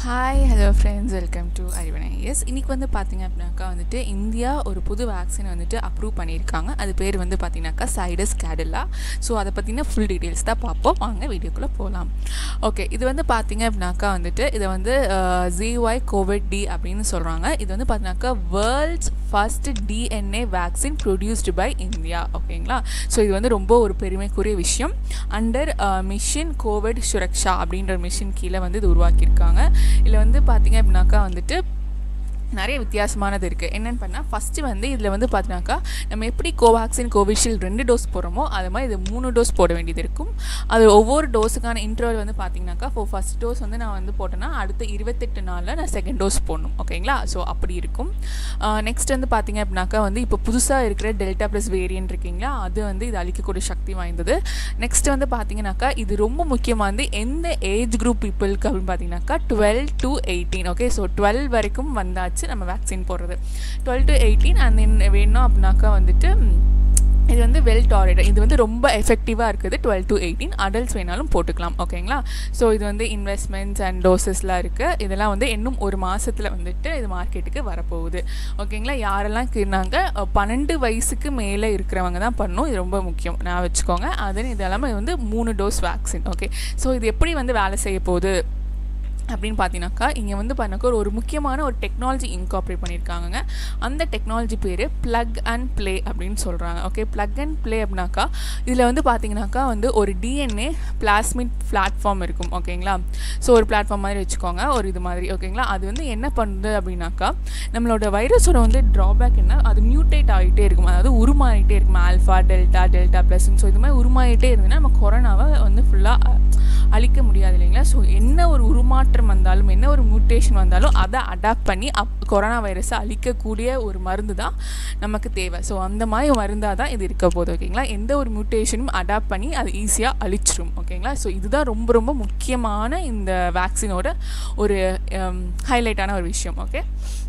hi hello friends welcome to அறிவனை எஸ் இன்றைக்கி வந்து பார்த்தீங்க அப்படின்னாக்கா வந்துட்டு இந்தியா ஒரு புது வேக்சினை வந்துட்டு அப்ரூவ் பண்ணியிருக்காங்க அது பேர் வந்து பார்த்தீங்கன்னாக்கா சைடஸ் கேடலா ஸோ அதை பற்றின ஃபுல் டீட்டெயில்ஸ் தான் பார்ப்போம் வாங்க வீடியோக்குள்ளே போகலாம் ஓகே இது வந்து பார்த்தீங்க அப்படின்னாக்கா வந்துட்டு இதை வந்து ஜிஒய் கோவிட் டி அப்படின்னு சொல்கிறாங்க இது வந்து பார்த்தீங்கன்னாக்கா world's first DNA vaccine produced by India ஓகேங்களா ஸோ இது வந்து ரொம்ப ஒரு பெருமைக்குரிய விஷயம் அண்டர் மிஷின் கோவிட் சுரக்ஷா அப்படின்ற மிஷின் கீழே வந்து இது உருவாக்கியிருக்காங்க இதில் வந்து பார்த்தீங்க அப்படின்னாக்கா வந்துட்டு நிறைய வித்தியாசமானது இருக்குது என்னென்னு பண்ணால் ஃபஸ்ட்டு வந்து இதில் வந்து பார்த்தினாக்கா நம்ம எப்படி கோவேக்சின் கோவிஷீல்டு ரெண்டு டோஸ் போடுறோமோ அது மாதிரி இது மூணு டோஸ் போட வேண்டியது இருக்கும் அது ஒவ்வொரு டோஸுக்கான இன்டர்வல் வந்து பார்த்திங்கனாக்கா இப்போ ஃபஸ்ட் டோஸ் வந்து நான் வந்து போட்டேன்னா அடுத்த இருபத்தெட்டு நாளில் நான் செகண்ட் டோஸ் போடணும் ஓகேங்களா ஸோ அப்படி இருக்கும் நெக்ஸ்ட் வந்து பார்த்திங்க அப்படின்னாக்கா வந்து இப்போ புதுசாக இருக்கிற டெல்டா ப்ளஸ் வேரியன்ட் இருக்கீங்களா அது வந்து இது அழிக்கக்கூடிய சக்தி வாய்ந்தது நெக்ஸ்ட் வந்து பார்த்திங்கனாக்கா இது ரொம்ப முக்கியமாக வந்து எந்த ஏஜ் குரூப் பீப்புளுக்கு அப்படின்னு பார்த்தீங்கன்னாக்கா twelve to eighteen okay so twelve வரைக்கும் வந்தாச்சு வச்சு நம்ம வேக்சின் போடுறது twelve to eighteen and then வேணும் அப்படின்னாக்கா வந்துட்டு இது வந்து வெல் டாலரேட் இது வந்து ரொம்ப எஃபெக்டிவாக இருக்குது டுவெல் டு எயிட்டீன் அடல்ட்ஸ் வேணாலும் போட்டுக்கலாம் ஓகேங்களா ஸோ இது வந்து இன்வெஸ்ட்மெண்ட்ஸ் அண்ட் டோசஸ்லாம் இருக்குது இதெல்லாம் வந்து இன்னும் ஒரு மாதத்தில் வந்துட்டு இது மார்க்கெட்டுக்கு வரப்போகுது ஓகேங்களா யாரெல்லாம் கிருந்தாங்க பன்னெண்டு வயசுக்கு மேலே இருக்கிறவங்க தான் பண்ணணும் இது ரொம்ப முக்கியம் நான் வச்சுக்கோங்க அது இது எல்லாமே வந்து மூணு டோஸ் வேக்சின் ஓகே ஸோ இது எப்படி வந்து வேலை செய்ய போகுது அப்படின்னு பார்த்தீங்கன்னாக்கா இங்கே வந்து பண்ணாக்கா ஒரு முக்கியமான ஒரு டெக்னாலஜி இன்காப்ரேட் பண்ணியிருக்காங்க அந்த டெக்னாலஜி பேர் ப்ளக் அண்ட் ப்ளே அப்படின்னு சொல்கிறாங்க ஓகே ப்ளக் அண்ட் ப்ளே அப்படின்னாக்கா இதில் வந்து பார்த்தீங்கன்னாக்கா வந்து ஒரு டிஎன்ஏ பிளாஸ்மிட் பிளாட்ஃபார்ம் இருக்கும் ஓகேங்களா ஸோ ஒரு பிளாட்ஃபார்ம் மாதிரி வச்சுக்கோங்க ஒரு இது மாதிரி ஓகேங்களா அது வந்து என்ன பண்ணுது அப்படின்னாக்கா நம்மளோட வைரஸோட வந்து ட்ராபேக் என்ன அது மியூட்டேட் ஆகிட்டே இருக்கும் அதாவது உருமாறிட்டே இருக்கும் alpha delta delta plus so இது மாதிரி உருமாறிட்டே இருந்ததுன்னா நம்ம கொரோனாவை வந்து ஃபுல்லாக அழிக்க முடியாது இல்லைங்களா ஸோ என்ன ஒரு உருமாற்றம் வந்தாலும் என்ன ஒரு மியூட்டேஷன் வந்தாலும் அதை அடாப்ட் பண்ணி அப் கொரோனா வைரஸை அழிக்கக்கூடிய ஒரு மருந்து தான் நமக்கு தேவை ஸோ அந்த மாதிரி மருந்தாக தான் இது இருக்க போகுது ஓகேங்களா எந்த ஒரு மியூட்டேஷனும் அடாப்ட் பண்ணி அது ஈஸியாக அழிச்சிரும் ஓகேங்களா ஸோ இதுதான் ரொம்ப ரொம்ப முக்கியமான இந்த வேக்சினோட ஒரு ஹைலைட்டான ஒரு விஷயம் ஓகே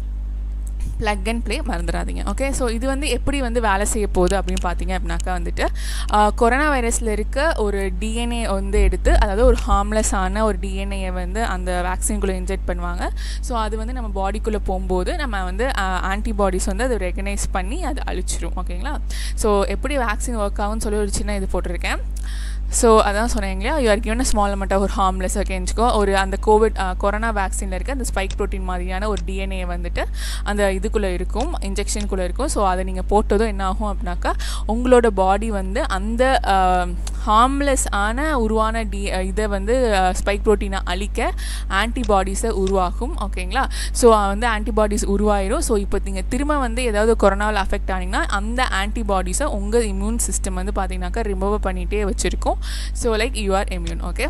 ப்ளக் அண்ட் ப்ளே மறந்துடாதீங்க ஓகே ஸோ இது வந்து எப்படி வந்து வேலை செய்ய போகுது அப்படின்னு பார்த்தீங்க அப்படின்னாக்கா வந்துட்டு கொரோனா வைரஸில் இருக்க ஒரு டிஎன்ஏ வந்து எடுத்து அதாவது ஒரு ஹார்ம்லெஸ்ஸான ஒரு டிஎன்ஏயை வந்து அந்த வேக்சின்குள்ளே இன்ஜெக்ட் பண்ணுவாங்க ஸோ அது வந்து நம்ம பாடிக்குள்ளே போகும்போது நம்ம வந்து ஆன்டிபாடிஸ் வந்து அதை ரெகனைஸ் பண்ணி அது அழிச்சிரும் ஓகேங்களா ஸோ எப்படி வேக்சின் ஒர்க் ஆகும்னு சொல்லி ஒரு சின்ன இது போட்டிருக்கேன் ஸோ அதான் சொன்னேன் இல்லையா you are given small amount ஒரு ஹார்ம்லெஸ் ஓகேஞ்சுக்கோ ஒரு அந்த கோவிட் கொரோனா வேக்சினில் இருக்க அந்த ஸ்பைக் ப்ரோட்டீன் மாதிரியான ஒரு டிஎன்ஏ வந்துட்டு அந்த இதுக்குள்ளே இருக்கும் இன்ஜெக்ஷனுக்குள்ளே இருக்கும் ஸோ அதை நீங்கள் போட்டதும் என்ன ஆகும் அப்படின்னாக்கா உங்களோட பாடி வந்து அந்த ஹார்ம்லெஸ் ஆன உருவான டி இதை வந்து ஸ்பைக் ப்ரோட்டீனை அழிக்க ஆன்டிபாடிஸை உருவாகும் ஓகேங்களா ஸோ வந்து ஆன்டிபாடிஸ் உருவாயிரும் ஸோ இப்போ நீங்கள் திரும்ப வந்து ஏதாவது கொரோனாவில் அஃபெக்ட் ஆனீங்கன்னா அந்த ஆன்டிபாடிஸை உங்கள் இம்யூன் சிஸ்டம் வந்து பார்த்தீங்கன்னாக்கா ரிமூவ் பண்ணிகிட்டே வச்சுருக்கோம் so like you are immune okay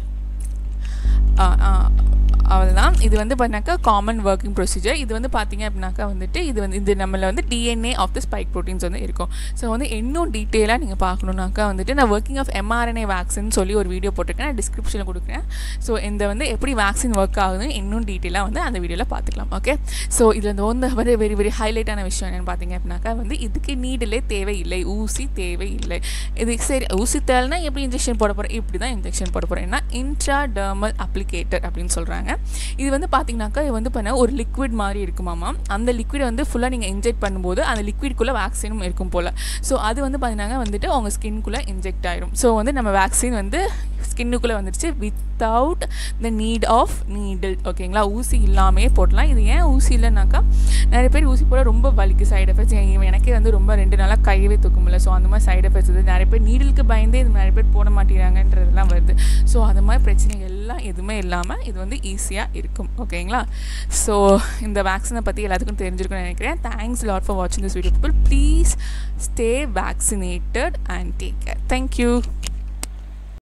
அவ்வளோதான் இது வந்து பண்ணாக்கா காமன் ஒர்க்கிங் ப்ரொசீஜர் இது வந்து பார்த்தீங்க அப்படின்னாக்கா வந்துட்டு இது வந்து இது நம்மள வந்து DNA of the spike proteins வந்து இருக்கும் ஸோ வந்து இன்னும் டீட்டெயிலாக நீங்கள் பார்க்கணுன்னாக்கா வந்துட்டு நான் ஒர்க்கிங் ஆஃப் எம்ஆர்என்ஏ வேக்சின் சொல்லி ஒரு வீடியோ போட்டிருக்கேன் நான் டிஸ்கிரிப்ஷனில் கொடுக்குறேன் ஸோ இந்த வந்து எப்படி வேக்சின் ஒர்க் ஆகுதுன்னு இன்னும் டீட்டெயிலாக வந்து அந்த வீடியோவில் பார்த்துக்கலாம் ஓகே ஸோ இதில் இந்த வந்து வெரி வெரி வெரி ஹைலைட்டான விஷயம் என்னென்னு பார்த்தீங்க அப்படின்னாக்கா வந்து இதுக்கு நீடிலே தேவையில்லை ஊசி தேவையில்லை இது சரி ஊசி தேவைன்னா எப்படி இன்ஜெக்ஷன் போட போகிறேன் இப்படி தான் இன்ஜெக்ஷன் போட போகிறேன் ஏன்னா இன்ட்ராடர்மல் அப்ளிகேட்டர் அப்படின்னு சொல்கிறாங்க இது வந்து பார்த்தீங்கன்னாக்கா இது வந்து பண்ண ஒரு லிக்விட் மாதிரி இருக்குமாமா அந்த லிக்விட் வந்து ஃபுல்லாக நீங்கள் இன்ஜெக்ட் பண்ணும்போது அந்த லிக்விட்குள்ளே வேக்சினும் இருக்கும் போல் ஸோ அது வந்து பார்த்தீங்கன்னா வந்துட்டு அவங்க ஸ்கின்குள்ளே இன்ஜெக்ட் ஆயிரும் ஸோ வந்து நம்ம வேக்சின் வந்து ஸ்கின்னுக்குள்ளே வந்துடுச்சு without the need of needle ஓகேங்களா ஊசி இல்லாமே போடலாம் இது ஏன் ஊசி இல்லைனாக்கா நிறைய பேர் ஊசி போட ரொம்ப வலிக்கு சைடு எஃபெக்ட்ஸ் எனக்கே வந்து ரொம்ப ரெண்டு நாளாக கையவே தூக்க முடியல ஸோ அந்த மாதிரி சைடு எஃபெக்ட்ஸ் வந்து நிறைய பேர் நீடிலுக்கு பயந்தே இது நிறைய பேர் போட மாட்டேங்கிறாங்கன்றதுலாம் வருது ஸோ அது மாதிரி பிரச்சனைகள் எல்லாம் எதுவுமே இல்லாமல் இது வந்து ஈஸியாக இருக்கும் ஓகேங்களா ஸோ இந்த வேக்சினை பற்றி எல்லாத்துக்கும் தெரிஞ்சிருக்கும்னு நினைக்கிறேன் தேங்க்ஸ் லாட் ஃபார் வாட்சிங் this video people please stay vaccinated and take care thank you